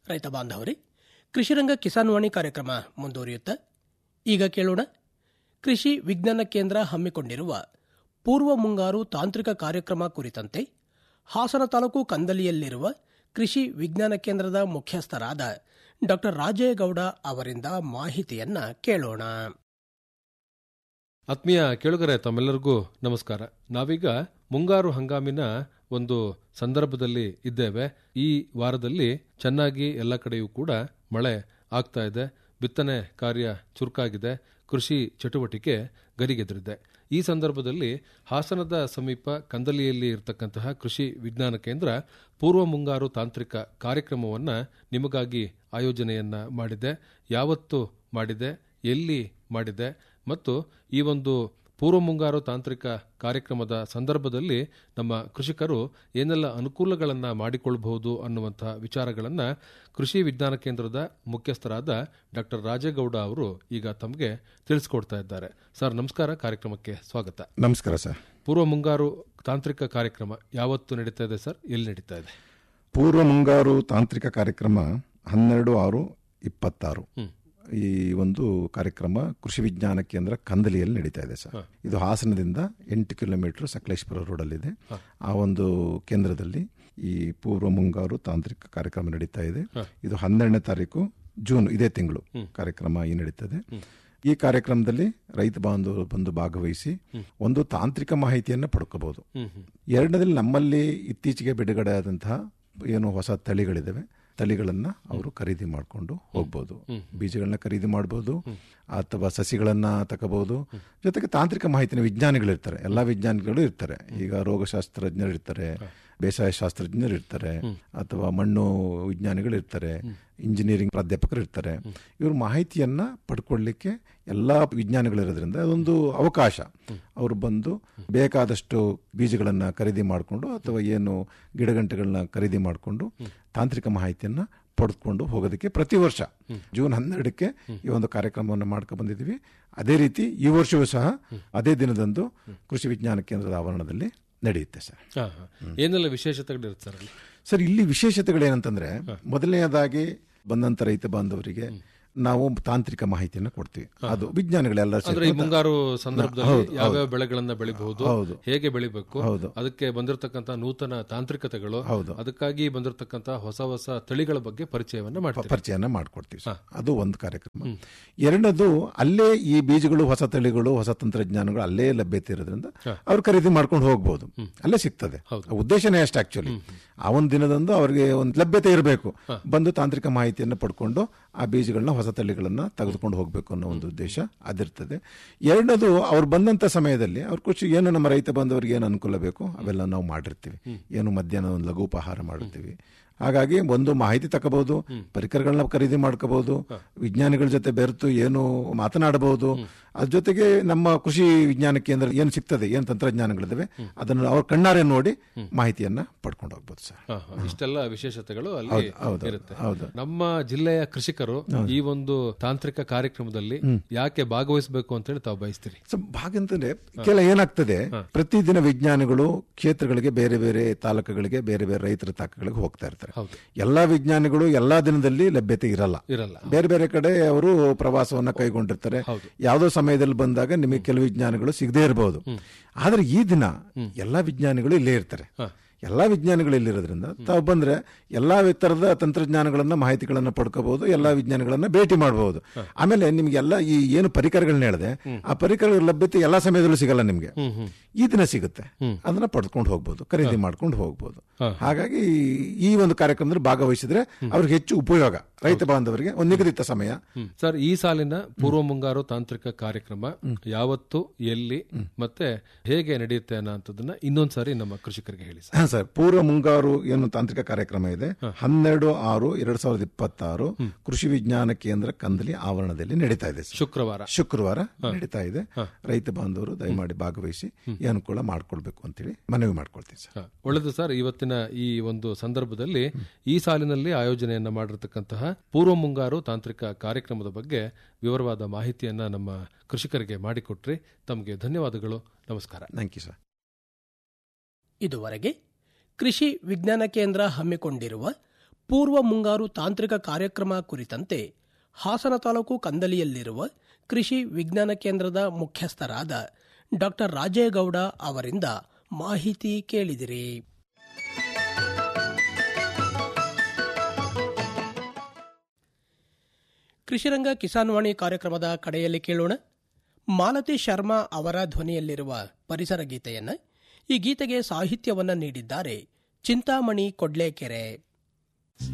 ರೈತ ಬಾಂಧವರೇ ಕೃಷಿರಂಗ ಕಿಸಾನ್ ವಾಣಿ ಕಾರ್ಯಕ್ರಮ ಮುಂದುವರಿಯುತ್ತ ಈಗ ಕೇಳೋಣ ಕೃಷಿ ವಿಜ್ಞಾನ ಕೇಂದ್ರ ಹಮ್ಮಿಕೊಂಡಿರುವ ಪೂರ್ವ ಮುಂಗಾರು ತಾಂತ್ರಿಕ ಕಾರ್ಯಕ್ರಮ ಕುರಿತಂತೆ ಹಾಸನ ತಾಲೂಕು ಕಂದಲಿಯಲ್ಲಿರುವ ಕೃಷಿ ವಿಜ್ಞಾನ ಕೇಂದ್ರದ ಮುಖ್ಯಸ್ಥರಾದ ಡಾ ರಾಜೇಗೌಡ ಅವರಿಂದ ಮಾಹಿತಿಯನ್ನ ಕೇಳೋಣ ಆತ್ಮೀಯ ಕೇಳುಗರೆ ತಮ್ಮೆಲ್ಲರಿಗೂ ನಮಸ್ಕಾರ ನಾವೀಗ ಮುಂಗಾರು ಹಂಗಾಮಿನ ಒಂದು ಸಂದರ್ಭದಲ್ಲಿ ಇದ್ದೇವೆ ಈ ವಾರದಲ್ಲಿ ಚೆನ್ನಾಗಿ ಎಲ್ಲ ಕಡೆಯೂ ಕೂಡ ಮಳೆ ಆಗ್ತಾ ಇದೆ ಬಿತ್ತನೆ ಕಾರ್ಯ ಚುರುಕಾಗಿದೆ ಕೃಷಿ ಚಟುವಟಿಕೆ ಗರಿಗೆದರಿದೆ ಈ ಸಂದರ್ಭದಲ್ಲಿ ಹಾಸನದ ಸಮೀಪ ಕಂದಲಿಯಲ್ಲಿ ಇರತಕ್ಕಂತಹ ಕೃಷಿ ವಿಜ್ಞಾನ ಕೇಂದ್ರ ಪೂರ್ವ ಮುಂಗಾರು ತಾಂತ್ರಿಕ ಕಾರ್ಯಕ್ರಮವನ್ನ ನಿಮಗಾಗಿ ಆಯೋಜನೆಯನ್ನ ಮಾಡಿದೆ ಯಾವತ್ತು ಮಾಡಿದೆ ಎಲ್ಲಿ ಮಾಡಿದೆ ಮತ್ತು ಈ ಒಂದು ಪೂರ್ವ ಮುಂಗಾರು ತಾಂತ್ರಿಕ ಕಾರ್ಯಕ್ರಮದ ಸಂದರ್ಭದಲ್ಲಿ ನಮ್ಮ ಕೃಷಿಕರು ಏನೆಲ್ಲ ಅನುಕೂಲಗಳನ್ನು ಮಾಡಿಕೊಳ್ಳಬಹುದು ಅನ್ನುವಂತಹ ವಿಚಾರಗಳನ್ನು ಕೃಷಿ ವಿಜ್ಞಾನ ಕೇಂದ್ರದ ಮುಖ್ಯಸ್ಥರಾದ ಡಾಕ್ಟರ್ ರಾಜೇಗೌಡ ಅವರು ಈಗ ತಮಗೆ ತಿಳಿಸ್ಕೊಡ್ತಾ ಇದ್ದಾರೆ ಸರ್ ನಮಸ್ಕಾರ ಕಾರ್ಯಕ್ರಮಕ್ಕೆ ಸ್ವಾಗತ ನಮಸ್ಕಾರ ಸರ್ ಪೂರ್ವ ಮುಂಗಾರು ತಾಂತ್ರಿಕ ಕಾರ್ಯಕ್ರಮ ಯಾವತ್ತು ನಡೀತಾ ಇದೆ ಸರ್ ಎಲ್ಲಿ ನಡೀತಾ ಇದೆ ಪೂರ್ವ ಮುಂಗಾರು ತಾಂತ್ರಿಕ ಕಾರ್ಯಕ್ರಮ ಹನ್ನೆರಡು ಆರು ಇಪ್ಪತ್ತಾರು ಈ ಒಂದು ಕಾರ್ಯಕ್ರಮ ಕೃಷಿ ವಿಜ್ಞಾನ ಕೇಂದ್ರ ಕಂದಲಿಯಲ್ಲಿ ನಡೀತಾ ಇದೆ ಸರ್ ಇದು ಹಾಸನದಿಂದ ಎಂಟು ಕಿಲೋಮೀಟರ್ ಸಕಲೇಶ್ಪುರ ರೋಡಲ್ಲಿದೆ ಆ ಒಂದು ಕೇಂದ್ರದಲ್ಲಿ ಈ ಪೂರ್ವ ಮುಂಗಾರು ತಾಂತ್ರಿಕ ಕಾರ್ಯಕ್ರಮ ನಡೀತಾ ಇದೆ ಇದು ಹನ್ನೆರಡನೇ ತಾರೀಕು ಜೂನ್ ಇದೇ ತಿಂಗಳು ಕಾರ್ಯಕ್ರಮ ಈ ನಡೀತದೆ ಈ ಕಾರ್ಯಕ್ರಮದಲ್ಲಿ ರೈತ ಬಾಂಧವರು ಬಂದು ಭಾಗವಹಿಸಿ ಒಂದು ತಾಂತ್ರಿಕ ಮಾಹಿತಿಯನ್ನು ಪಡ್ಕೋಬಹುದು ಎರಡನೇದಲ್ಲಿ ನಮ್ಮಲ್ಲಿ ಇತ್ತೀಚೆಗೆ ಬಿಡುಗಡೆ ಆದಂತಹ ಏನು ಹೊಸ ತಳಿಗಳಿದಾವೆ ತಳಿಗಳನ್ನ ಅವರು ಖರೀದಿ ಮಾಡಿಕೊಂಡು ಹೋಗ್ಬೋದು ಬೀಜಗಳನ್ನ ಖರೀದಿ ಮಾಡ್ಬೋದು ಅಥವಾ ಸಸಿಗಳನ್ನ ತಗೋಬಹುದು ಜೊತೆಗೆ ತಾಂತ್ರಿಕ ಮಾಹಿತಿನ ವಿಜ್ಞಾನಿಗಳಿರ್ತಾರೆ ಎಲ್ಲಾ ವಿಜ್ಞಾನಿಗಳು ಇರ್ತಾರೆ ಈಗ ರೋಗಶಾಸ್ತ್ರಜ್ಞರು ಇರ್ತಾರೆ ಬೇಸಾಯ ಶಾಸ್ತ್ರಜ್ಞರು ಇರ್ತಾರೆ ಅಥವಾ ಮಣ್ಣು ವಿಜ್ಞಾನಿಗಳು ಇರ್ತಾರೆ ಇಂಜಿನಿಯರಿಂಗ್ ಪ್ರಾಧ್ಯಾಪಕರು ಇರ್ತಾರೆ ಇವರು ಮಾಹಿತಿಯನ್ನ ಪಡ್ಕೊಳ್ಳಿಕ್ಕೆ ಎಲ್ಲಾ ವಿಜ್ಞಾನಿಗಳಿರೋದ್ರಿಂದ ಅದೊಂದು ಅವಕಾಶ ಅವರು ಬಂದು ಬೇಕಾದಷ್ಟು ಬೀಜಗಳನ್ನ ಖರೀದಿ ಮಾಡಿಕೊಂಡು ಅಥವಾ ಏನು ಗಿಡಗಂಟೆಗಳನ್ನ ಖರೀದಿ ಮಾಡಿಕೊಂಡು ತಾಂತ್ರಿಕ ಮಾಹಿತಿಯನ್ನ ಪಡೆದುಕೊಂಡು ಹೋಗೋದಕ್ಕೆ ಪ್ರತಿ ವರ್ಷ ಜೂನ್ ಹನ್ನೆರಡಕ್ಕೆ ಈ ಒಂದು ಕಾರ್ಯಕ್ರಮವನ್ನು ಮಾಡ್ಕೊ ಬಂದಿದ್ದೀವಿ ಅದೇ ರೀತಿ ಈ ವರ್ಷವೂ ಸಹ ಅದೇ ದಿನದಂದು ಕೃಷಿ ವಿಜ್ಞಾನ ಕೇಂದ್ರದ ಆವರಣದಲ್ಲಿ ನಡೆಯುತ್ತೆ ಸರ್ ಹಾ, ಹಾ. ಏನೆಲ್ಲ ವಿಶೇಷತೆಗಳಿರುತ್ತೆ ಸರ್ ಅಲ್ಲಿ ಸರ್ ಇಲ್ಲಿ ವಿಶೇಷತೆಗಳೇನಂತಂದ್ರೆ ಮೊದಲನೆಯದಾಗಿ ಬಂದಂತ ರೈತ ಬಾಂಧವರಿಗೆ ನಾವು ತಾಂತ್ರಿಕ ಮಾಹಿತಿಯನ್ನು ಕೊಡ್ತೀವಿ ಅದು ವಿಜ್ಞಾನಿಗಳೆಲ್ಲ ಅಂದ್ರೆ ಈ ಮುಂಗಾರು ಸಂದರ್ಭದಲ್ಲಿ ಹೌದು, ಯಾವ್ಯಾವ ಬೆಳೆಗಳನ್ನ ಬೆಳಿಬಹುದು ಹೌದು. ಹೇಗೆ ಬೆಳಿಬೇಕು ಹೌದು. ಅದಕ್ಕೆ ಬಂದಿರತಕ್ಕಂತ ನೂತನ ತಾಂತ್ರಿಕತೆಗಳು ಹೌದು. ಅದಕ್ಕಾಗಿ ಬಂದಿರತಕ್ಕಂತ ಹೊಸ ಹೊಸ ತಳಿಗಳ ಬಗ್ಗೆ ಪರಿಚಯವನ್ನ ಮಾಡ್ತಾರೆ ಪರಿಚಯನ ಮಾಡ್ಕೊಡ್ತೀವಿ ಸರ್. ಅದು ಒಂದು ಕಾರ್ಯಕ್ರಮ ಎರಡನೇದು ಅಲ್ಲೇ ಈ ಬೀಜಗಳು ಹೊಸ ತಳಿಗಳು ಹೊಸ ತಂತ್ರಜ್ಞಾನಗಳು ಅಲ್ಲೇ ಲಭ್ಯತೆ ಇರೋದ್ರಿಂದ ಅವ್ರು ಖರೀದಿ ಮಾಡ್ಕೊಂಡು ಹೋಗ್ಬೋದು ಅಲ್ಲೇ ಸಿಗ್ತದೆ ಆ ಉದ್ದೇಶನೇ ಅಷ್ಟೇ ಆಕ್ಚುಲಿ ಆ ಒಂದು ದಿನದಂದು ಅವ್ರಿಗೆ ಒಂದು ಲಭ್ಯತೆ ಇರಬೇಕು ಬಂದು ತಾಂತ್ರಿಕ ಮಾಹಿತಿಯನ್ನು ಪಡ್ಕೊಂಡು ಆ ಬೀಜಗಳನ್ನ ಹೊಸ ತಳಿಗಳನ್ನ ತೆಗೆದುಕೊಂಡು ಹೋಗ್ಬೇಕು ಅನ್ನೋ ಒಂದು ಉದ್ದೇಶ ಅದಿರ್ತದೆ ಎರಡನೇದು ಅವ್ರು ಬಂದಂತ ಸಮಯದಲ್ಲಿ ಅವ್ರ ಖುಷಿ ಏನು ನಮ್ಮ ರೈತ ಬಂದವರಿಗೆ ಏನು ಅನುಕೂಲ ಬೇಕು ಅವೆಲ್ಲ ನಾವು ಮಾಡಿರ್ತೀವಿ ಏನು ಮಧ್ಯಾಹ್ನ ಒಂದು ಲಘು ಉಪಹಾರ ಮಾಡಿರ್ತೀವಿ ಹಾಗಾಗಿ ಒಂದು ಮಾಹಿತಿ ತಗೋಬಹುದು ಪರಿಕರಗಳನ್ನ ಖರೀದಿ ಮಾಡ್ಕೋಬಹುದು ವಿಜ್ಞಾನಿಗಳ ಜೊತೆ ಬೆರೆತು ಏನು ಮಾತನಾಡಬಹುದು ಅದ್ರ ಜೊತೆಗೆ ನಮ್ಮ ಕೃಷಿ ವಿಜ್ಞಾನ ಕೇಂದ್ರ ಏನು ಸಿಗ್ತದೆ ಏನು ತಂತ್ರಜ್ಞಾನಗಳಿದಾವೆ ಅದನ್ನು ಅವ್ರ ಕಣ್ಣಾರೆ ನೋಡಿ ಮಾಹಿತಿಯನ್ನ ಪಡ್ಕೊಂಡು ಹೋಗ್ಬೋದು ಸರ್ ಹಾ, ಹಾ. ಇಷ್ಟೆಲ್ಲ ವಿಶೇಷತೆಗಳು ಅಲ್ಲಿ ಹೌದು, ಹೌದು, ಇರುತ್ತೆ ಹೌದು. ನಮ್ಮ ಜಿಲ್ಲೆಯ ಕೃಷಿಕರು ಈ ಒಂದು ತಾಂತ್ರಿಕ ಕಾರ್ಯಕ್ರಮದಲ್ಲಿ ಯಾಕೆ ಭಾಗವಹಿಸಬೇಕು ಅಂತ ಹೇಳಿ ತಾವು ಬಯಸ್ತೀರಿ ಸೊ ಹಾಗಂತಂದ್ರೆ ಕೆಲ ಏನಾಗ್ತದೆ ಪ್ರತಿದಿನ ವಿಜ್ಞಾನಿಗಳು ಕ್ಷೇತ್ರಗಳಿಗೆ ಬೇರೆ ಬೇರೆ ತಾಲೂಕುಗಳಿಗೆ ಬೇರೆ ಬೇರೆ ರೈತರ ತಾಕಗಳಿಗೆ ಹೋಗ್ತಾ ಇರ್ತಾರೆ ಹೌದು. ಎಲ್ಲಾ ವಿಜ್ಞಾನಿಗಳು ಎಲ್ಲಾ ದಿನದಲ್ಲಿ ಲಭ್ಯತೆ ಇರಲ್ಲ ಇರಲ್ಲ ಬೇರೆ ಬೇರೆ ಕಡೆ ಅವರು ಪ್ರವಾಸವನ್ನ ಕೈಗೊಂಡಿರ್ತಾರೆ ಹೌದು. ಯಾವುದೋ ಸಮಯದಲ್ಲಿ ಬಂದಾಗ ನಿಮಗೆ ಕೆಲವು ವಿಜ್ಞಾನಿಗಳು ಸಿಗದೇ ಇರಬಹುದು ಆದ್ರೆ ಈ ದಿನ ಎಲ್ಲಾ ವಿಜ್ಞಾನಿಗಳು ಇಲ್ಲೇ ಇರ್ತಾರೆ ಎಲ್ಲಾ ವಿಜ್ಞಾನಿಗಳು ಇಲ್ಲಿರೋದ್ರಿಂದ ತಾವು ಬಂದ್ರೆ ಎಲ್ಲಾ ತರದ ತಂತ್ರಜ್ಞಾನಗಳನ್ನ ಮಾಹಿತಿಗಳನ್ನ ಪಡ್ಕೋಬಹುದು ಎಲ್ಲಾ ವಿಜ್ಞಾನಿಗಳನ್ನ ಭೇಟಿ ಮಾಡಬಹುದು ಆಮೇಲೆ ನಿಮ್ಗೆಲ್ಲ ಈ ಏನು ಪರಿಕರಗಳನ್ನ ಹೇಳಿದೆ ಆ ಪರಿಕರಗಳ ಲಭ್ಯತೆ ಎಲ್ಲಾ ಸಮಯದಲ್ಲೂ ಸಿಗಲ್ಲ ನಿಮ್ಗೆ ಈ ದಿನ ಸಿಗುತ್ತೆ ಅದನ್ನ ಪಡ್ಕೊಂಡು ಹೋಗ್ಬೋದು ಖರೀದಿ ಮಾಡ್ಕೊಂಡು ಹೋಗ್ಬೋದು ಹಾಗಾಗಿ ಈ ಒಂದು ಕಾರ್ಯಕ್ರಮದಲ್ಲಿ ಭಾಗವಹಿಸಿದ್ರೆ ಅವ್ರಿಗೆ ಹೆಚ್ಚು ಉಪಯೋಗ ರೈತ ಬಾಂಧವರಿಗೆ ಒಂದು ನಿಗದಿತ ಸಮಯ ಸರ್ ಈ ಸಾಲಿನ ಪೂರ್ವ ಮುಂಗಾರು ತಾಂತ್ರಿಕ ಕಾರ್ಯಕ್ರಮ ಯಾವತ್ತು ಎಲ್ಲಿ ಮತ್ತೆ ಹೇಗೆ ನಡೆಯುತ್ತೆ ಅನ್ನೋಂಥದ್ದನ್ನ ಇನ್ನೊಂದ್ಸಾರಿ ನಮ್ಮ ಕೃಷಿಕರಿಗೆ ಹೇಳಿ ಸರ್ ಹಾ ಸರ್ ಪೂರ್ವ ಮುಂಗಾರು ಏನು ತಾಂತ್ರಿಕ ಕಾರ್ಯಕ್ರಮ ಇದೆ ಹನ್ನೆರಡು ಆರು ಎರಡ್ ಸಾವಿರದ ಇಪ್ಪತ್ತಾರು ಕೃಷಿ ವಿಜ್ಞಾನ ಕೇಂದ್ರ ಕಂದಲಿ ಆವರಣದಲ್ಲಿ ನಡೀತಾ ಇದೆ ಸರ್. ಶುಕ್ರವಾರ ಶುಕ್ರವಾರ ನಡೀತಾ ಇದೆ ರೈತ ಬಾಂಧವರು ದಯಮಾಡಿ ಭಾಗವಹಿಸಿ ಈ ಅನುಕೂಲ ಮಾಡ್ಕೊಳ್ಬೇಕು ಅಂತೇಳಿ ಮನವಿ ಮಾಡ್ಕೊಳ್ತೀನಿ ಸರ್ ಹ, ಒಳ್ಳೆಯದು ಸರ್ ಇವತ್ತಿನ ಈ ಒಂದು ಸಂದರ್ಭದಲ್ಲಿ ಈ ಸಾಲಿನಲ್ಲಿ ಆಯೋಜನೆಯನ್ನ ಮಾಡಿರತಕ್ಕಂತಹ ಪೂರ್ವ ಮುಂಗಾರು ತಾಂತ್ರಿಕ ಕಾರ್ಯಕ್ರಮದ ಬಗ್ಗೆ ವಿವರವಾದ ಮಾಹಿತಿಯನ್ನ ನಮ್ಮ ಕೃಷಿಕರಿಗೆ ಮಾಡಿಕೊಟ್ರಿ ತಮಗೆ ಧನ್ಯವಾದಗಳು ನಮಸ್ಕಾರ ಥ್ಯಾಂಕ್ ಯು ಸರ್ ಇದುವರೆಗೆ ಕೃಷಿ ವಿಜ್ಞಾನ ಕೇಂದ್ರ ಹಮ್ಮಿಕೊಂಡಿರುವ ಪೂರ್ವ ಮುಂಗಾರು ತಾಂತ್ರಿಕ ಕಾರ್ಯಕ್ರಮ ಕುರಿತಂತೆ ಹಾಸನ ತಾಲೂಕು ಕಂದಲಿಯಲ್ಲಿರುವ ಕೃಷಿ ವಿಜ್ಞಾನ ಕೇಂದ್ರದ ಮುಖ್ಯಸ್ಥರಾದ ಡಾ ರಾಜೇಗೌಡ ಅವರಿಂದ ಮಾಹಿತಿ ಕೇಳಿದಿರಿ ಕೃಷಿರಂಗ ಕಿಸಾನ್ವಾಣಿ ಕಾರ್ಯಕ್ರಮದ ಕಡೆಯಲ್ಲಿ ಕೇಳೋಣ ಮಾಲತಿ ಶರ್ಮಾ ಅವರ ಧ್ವನಿಯಲ್ಲಿರುವ ಪರಿಸರ ಗೀತೆಯನ್ನ ಈ ಗೀತೆಗೆ ಸಾಹಿತ್ಯವನ್ನ ನೀಡಿದ್ದಾರೆ ಚಿಂತಾಮಣಿ ಕೊಡ್ಲೇಕೆರೆ